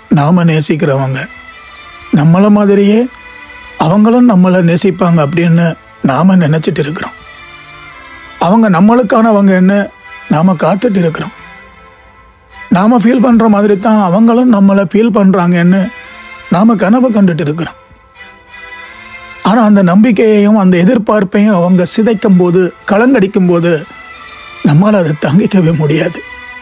நாம் நேசிக்கிறவங்க நம்மளை மாதிரியே அவங்களும் நம்மளை நேசிப்பாங்க அப்படின்னு நாம் நினச்சிட்டு இருக்கிறோம் அவங்க நம்மளுக்கானவங்கன்னு நாம் காத்துட்டு இருக்கிறோம் நாம் ஃபீல் பண்ணுற மாதிரி தான் அவங்களும் நம்மளை ஃபீல் பண்ணுறாங்கன்னு நாம் கனவு கண்டுட்டு இருக்கிறோம் ஆனால் அந்த நம்பிக்கையையும் அந்த எதிர்பார்ப்பையும் அவங்க சிதைக்கும் போது கலங்கடிக்கும் போது நம்மால் அதை தாங்கிக்கவே முடியாது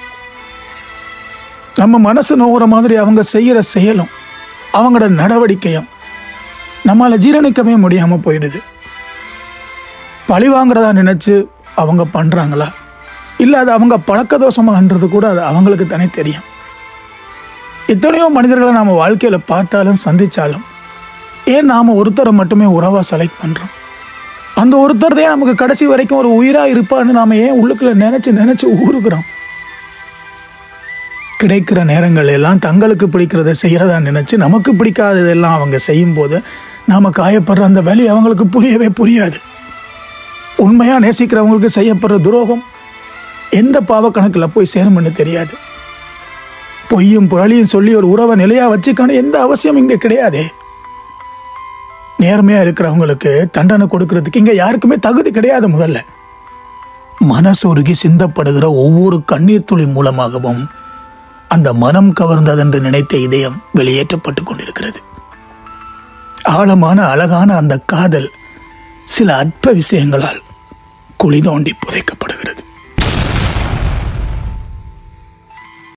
நம்ம மனசு நோகிற மாதிரி அவங்க செய்கிற செயலும் அவங்களோட நடவடிக்கையும் நம்மால் ஜீரணிக்கவே முடியாமல் போயிடுது பழி வாங்குறதா நினச்சி அவங்க பண்ணுறாங்களா இல்லை அது அவங்க பழக்க தோஷமாகன்றது கூட அது அவங்களுக்கு தானே தெரியும் எத்தனையோ மனிதர்களை நாம் வாழ்க்கையில் பார்த்தாலும் சந்தித்தாலும் ஏன் நாம் ஒருத்தரை மட்டுமே உறவாக செலக்ட் பண்ணுறோம் அந்த ஒருத்தர் தான் நமக்கு கடைசி வரைக்கும் ஒரு உயிராக இருப்பான்னு நாம் ஏன் உள்ளுக்குள்ள நினச்சி நினச்சி ஊறுகிறோம் கிடைக்கிற நேரங்கள் எல்லாம் தங்களுக்கு பிடிக்கிறத செய்கிறதா நினச்சி நமக்கு பிடிக்காததெல்லாம் அவங்க செய்யும்போது நாம் காயப்படுற அந்த வலி அவங்களுக்கு புரியவே புரியாது உண்மையாக நேசிக்கிறவங்களுக்கு செய்யப்படுற துரோகம் எந்த பாவ கணக்கில் போய் சேரும்னு தெரியாது பொய்யும் புரளியும் சொல்லி ஒரு உறவை நிலையாக வச்சுக்கணும் எந்த அவசியம் இங்கே கிடையாதே நேர்மையாக இருக்கிறவங்களுக்கு தண்டனை கொடுக்கறதுக்கு இங்கே யாருக்குமே தகுதி கிடையாது முதல்ல மனசுருகி சிந்தப்படுகிற ஒவ்வொரு கண்ணீர் துளி மூலமாகவும் அந்த மனம் கவர்ந்ததென்று நினைத்த இதயம் வெளியேற்றப்பட்டு கொண்டிருக்கிறது ஆழமான அழகான அந்த காதல் சில அற்ப விஷயங்களால் குழி தோண்டி புதைக்கப்படுகிறது